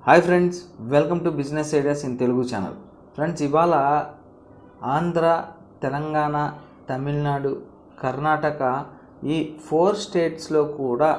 hi friends welcome to business ideas in Telugu channel friends ఇవాళ ఆంధ్ర తెలంగాణ తమిళనాడు కర్ణాటక ఈ four స్టేట్స్లో కూడా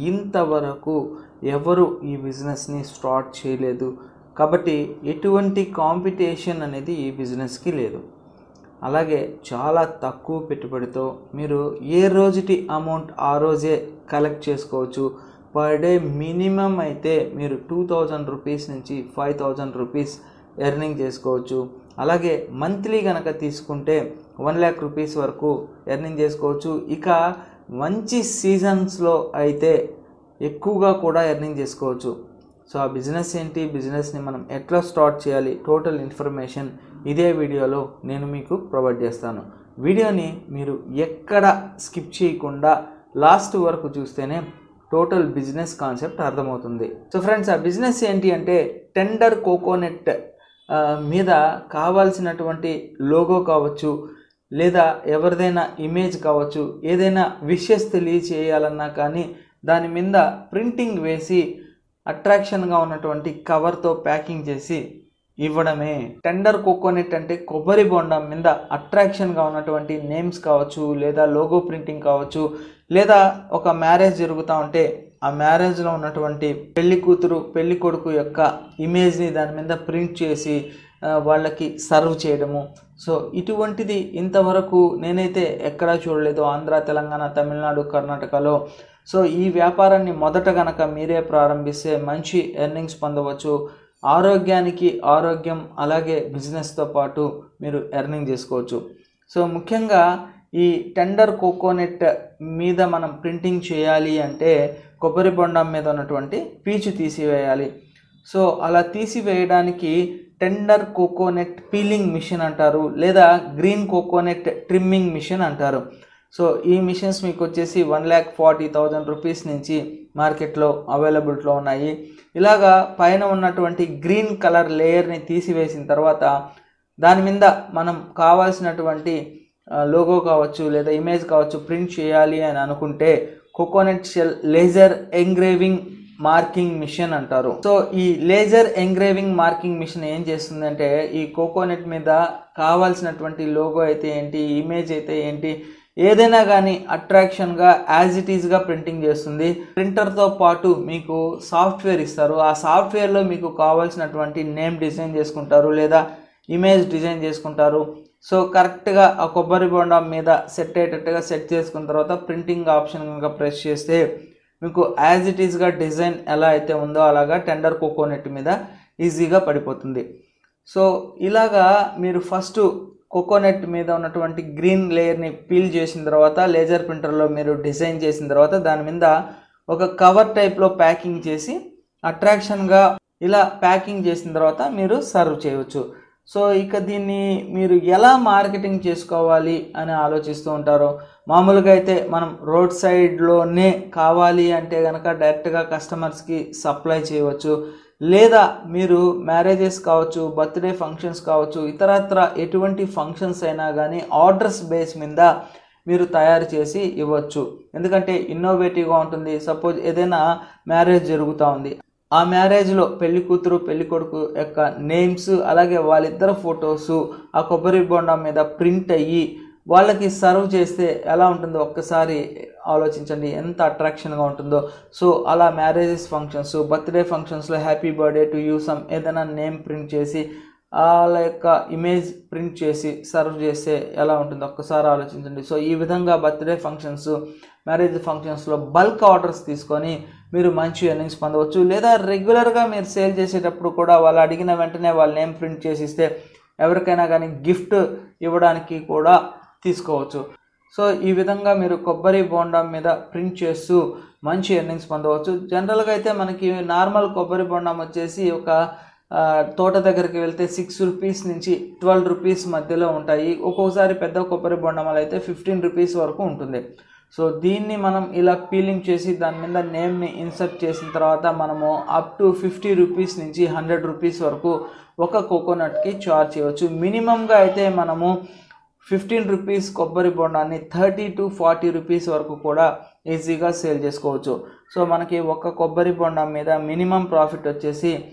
ఇంతవరకు ఎవరు ఈ బిజినెస్ని స్టార్ట్ చేయలేదు కాబట్టి ఎటువంటి కాంపిటీషన్ అనేది ఈ బిజినెస్కి లేదు అలాగే చాలా తక్కువ పెట్టుబడితో మీరు ఏ రోజుటి అమౌంట్ ఆ రోజే కలెక్ట్ చేసుకోవచ్చు పర్ డే మినిమం అయితే మీరు టూ థౌజండ్ రూపీస్ నుంచి ఫైవ్ థౌజండ్ రూపీస్ ఎర్నింగ్ చేసుకోవచ్చు అలాగే మంత్లీ కనుక తీసుకుంటే వన్ ల్యాక్ రూపీస్ వరకు ఎర్నింగ్ చేసుకోవచ్చు ఇక మంచి సీజన్స్లో అయితే ఎక్కువగా కూడా ఎర్నింగ్ చేసుకోవచ్చు సో ఆ బిజినెస్ ఏంటి బిజినెస్ని మనం ఎట్లా స్టార్ట్ చేయాలి టోటల్ ఇన్ఫర్మేషన్ ఇదే వీడియోలో నేను మీకు ప్రొవైడ్ చేస్తాను వీడియోని మీరు ఎక్కడ స్కిప్ చేయకుండా లాస్ట్ వరకు చూస్తేనే టోటల్ బిజినెస్ కాన్సెప్ట్ అర్థమవుతుంది సో ఫ్రెండ్స్ ఆ బిజినెస్ ఏంటి అంటే టెండర్ కోకోనట్ ఆ, మీద కావాల్సినటువంటి లోగో కావచ్చు లేదా ఎవరిదైనా ఇమేజ్ కావచ్చు ఏదైనా విషెస్ తెలియచేయాలన్నా కానీ దాని మీద ప్రింటింగ్ వేసి అట్రాక్షన్గా ఉన్నటువంటి కవర్తో ప్యాకింగ్ చేసి ఇవ్వడమే టెండర్ కోకోనట్ అంటే కొబ్బరి బొండం మీద అట్రాక్షన్గా ఉన్నటువంటి నేమ్స్ కావచ్చు లేదా లోగో ప్రింటింగ్ కావచ్చు లేదా ఒక మ్యారేజ్ జరుగుతూ ఉంటే ఆ మ్యారేజ్లో ఉన్నటువంటి పెళ్లి కూతురు పెళ్లి కొడుకు యొక్క ఇమేజ్ని దాని మీద ప్రింట్ చేసి ఆ, వాళ్ళకి సర్వ్ చేయడము సో ఇటువంటిది ఇంతవరకు నేనైతే ఎక్కడా చూడలేదు ఆంధ్ర తెలంగాణ తమిళనాడు కర్ణాటకలో సో ఈ వ్యాపారాన్ని మొదట గనక మీరే ప్రారంభిస్తే మంచి ఎర్నింగ్స్ పొందవచ్చు ఆరోగ్యానికి ఆరోగ్యం అలాగే బిజినెస్తో పాటు మీరు ఎర్నింగ్ చేసుకోవచ్చు సో ముఖ్యంగా ఈ టెండర్ కోకోనట్ మీద మనం ప్రింటింగ్ చేయాలి అంటే కొబ్బరి బొండం మీద ఉన్నటువంటి పీచు తీసివేయాలి సో అలా తీసివేయడానికి టెండర్ కోకోనట్ పీలింగ్ మిషన్ అంటారు లేదా గ్రీన్ కోకోనట్ ట్రిమ్మింగ్ మిషన్ అంటారు సో ఈ మిషన్స్ మీకు వచ్చేసి one lakh forty thousand rupees నుంచి మార్కెట్లో అవైలబిలిటీలో ఉన్నాయి ఇలాగా పైన ఉన్నటువంటి గ్రీన్ కలర్ లేయర్ని తీసివేసిన తర్వాత దాని మీద మనం కావాల్సినటువంటి లోగో కావచ్చు లేదా ఇమేజ్ కావచ్చు ప్రింట్ చేయాలి అని అనుకుంటే coconut shell laser engraving marking machine అంటారు సో ఈ లేజర్ ఎంగ్రేవింగ్ మార్కింగ్ మిషన్ ఏం చేస్తుందంటే ఈ కోకోనట్ మీద కావాల్సినటువంటి లోగో అయితే ఏంటి ఇమేజ్ అయితే ఏంటి ఏదైనా కానీ అట్రాక్షన్గా యాజ్ ఇట్ ఈస్గా ప్రింటింగ్ చేస్తుంది ప్రింటర్తో పాటు మీకు సాఫ్ట్వేర్ ఇస్తారు ఆ సాఫ్ట్వేర్లో మీకు కావాల్సినటువంటి నేమ్ డిజైన్ చేసుకుంటారు లేదా ఇమేజ్ డిజైన్ చేసుకుంటారు సో కరెక్ట్గా ఆ కొబ్బరి బొండం మీద సెట్ అయ్యేటట్టుగా సెట్ చేసుకున్న తర్వాత ప్రింటింగ్ ఆప్షన్ కనుక ప్రెస్ చేస్తే మీకు యాజ్ ఇట్ ఈస్గా డిజైన్ ఎలా అయితే ఉందో అలాగా టెండర్ కోకోనట్ మీద ఈజీగా పడిపోతుంది సో ఇలాగా మీరు ఫస్ట్ కోకోనట్ మీద ఉన్నటువంటి గ్రీన్ లేయర్ని పీల్ చేసిన తర్వాత లేజర్ ప్రింటర్లో మీరు డిజైన్ చేసిన తర్వాత దాని మీద ఒక కవర్ టైప్లో ప్యాకింగ్ చేసి అట్రాక్షన్గా ఇలా ప్యాకింగ్ చేసిన తర్వాత మీరు సర్వ్ చేయవచ్చు సో ఇక దీన్ని మీరు ఎలా మార్కెటింగ్ చేసుకోవాలి అని ఆలోచిస్తూ ఉంటారో మామూలుగా అయితే మనం రోడ్ సైడ్లోనే కావాలి అంటే కనుక డైరెక్ట్గా కస్టమర్స్కి సప్లై చేయవచ్చు లేదా మీరు మ్యారేజెస్ కావచ్చు బర్త్డే ఫంక్షన్స్ కావచ్చు ఇతరత్ర ఎటువంటి ఫంక్షన్స్ అయినా కానీ ఆర్డర్స్ బేస్ మీద మీరు తయారు చేసి ఇవ్వచ్చు ఎందుకంటే ఇన్నోవేటివ్గా ఉంటుంది సపోజ్ ఏదైనా మ్యారేజ్ జరుగుతూ ఉంది ఆ మ్యారేజ్లో పెళ్లి కూతురు పెళ్లి కొడుకు యొక్క నేమ్స్ అలాగే వాళ్ళిద్దరు ఫొటోసు ఆ కొబ్బరి బొండం మీద ప్రింట్ అయ్యి వాళ్ళకి సర్వ్ చేస్తే ఎలా ఉంటుందో ఒక్కసారి ఆలోచించండి ఎంత అట్రాక్షన్గా ఉంటుందో సో అలా మ్యారేజెస్ ఫంక్షన్స్ బర్త్డే ఫంక్షన్స్లో happy birthday to you some ఏదైనా నేమ్ ప్రింట్ చేసి వాళ్ళ యొక్క ఇమేజ్ ప్రింట్ చేసి సర్వ్ చేస్తే ఎలా ఉంటుందో ఒక్కసారి ఆలోచించండి సో ఈ విధంగా బర్త్డే ఫంక్షన్స్ మ్యారేజ్ ఫంక్షన్స్లో బల్క్ ఆర్డర్స్ తీసుకొని మీరు మంచి ఎర్నింగ్స్ పొందవచ్చు లేదా రెగ్యులర్గా మీరు సేల్ చేసేటప్పుడు కూడా వాళ్ళు అడిగిన వెంటనే వాళ్ళ నేమ్ ప్రింట్ చేసి ఇస్తే ఎవరికైనా కానీ గిఫ్ట్ ఇవ్వడానికి కూడా తీసుకోవచ్చు సో ఈ విధంగా మీరు కొబ్బరి బోండం మీద ప్రింట్ చేస్తూ మంచి ఎర్నింగ్స్ పొందవచ్చు జనరల్గా అయితే మనకి నార్మల్ కొబ్బరి బొండం వచ్చేసి ఒక ఆ, తోట దగ్గరికి వెళ్తే సిక్స్ రూపీస్ నుంచి ట్వెల్వ్ రూపీస్ మధ్యలో ఉంటాయి ఒక్కొక్కసారి పెద్ద కొబ్బరి బొండమలు అయితే ఫిఫ్టీన్ రూపీస్ వరకు ఉంటుంది సో దీన్ని మనం ఇలా పీలింగ్ చేసి దాని మీద నేమ్ని ఇన్సర్ట్ చేసిన తర్వాత మనము అప్ టు ఫిఫ్టీ రూపీస్ నుంచి హండ్రెడ్ రూపీస్ వరకు ఒక కోకోనట్కి చార్జ్ చేయవచ్చు మినిమంగా అయితే మనము ఫిఫ్టీన్ రూపీస్ కొబ్బరి బొండాన్ని థర్టీ టు ఫార్టీ రూపీస్ వరకు కూడా ఈజీగా సేల్ చేసుకోవచ్చు సో మనకి ఒక కొబ్బరి బొండం మీద మినిమం ప్రాఫిట్ వచ్చేసి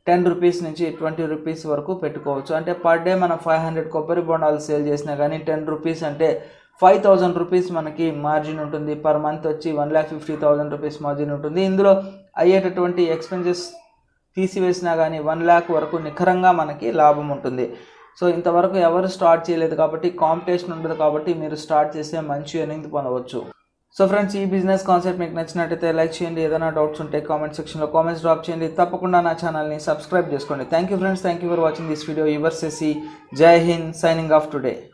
టెన్ రూపీస్ నుంచి ట్వంటీ రూపీస్ వరకు పెట్టుకోవచ్చు అంటే పర్ డే మనం ఫైవ్ హండ్రెడ్ కొబ్బరి బొండాలు సేల్ చేసినా కానీ టెన్ రూపీస్ అంటే ఫైవ్ థౌజండ్ రూపీస్ మనకి మార్జిన్ ఉంటుంది పర్ మంత్ వచ్చి one lakh fifty thousand rupees margin ఉంటుంది ఇందులో అయ్యేటటువంటి ఎక్స్పెన్సెస్ తీసివేసినా కానీ వన్ ల్యాక్ వరకు నిఖరంగా మనకి లాభం ఉంటుంది సో ఇంతవరకు ఎవరు స్టార్ట్ చేయలేదు కాబట్టి కాంపిటీషన్ ఉండదు కాబట్టి మీరు స్టార్ట్ చేస్తే మంచి ఎర్నింగ్ పొందవచ్చు సో ఫ్రెండ్స్ ఈ బిజినెస్ కాన్సెప్ట్ మీకు నచ్చినట్టయితే లైక్ చేయండి ఏదైనా డౌట్స్ ఉంటే కామెంట్ సెక్షన్లో కామెంట్స్ డ్రాప్ చేయండి తప్పకుండా నా ఛానల్ని సబ్స్క్రైబ్ చేసుకోండి thank you friends thank you for watching this video your సెసి జై హింద్ సైనింగ్ ఆఫ్ టుడే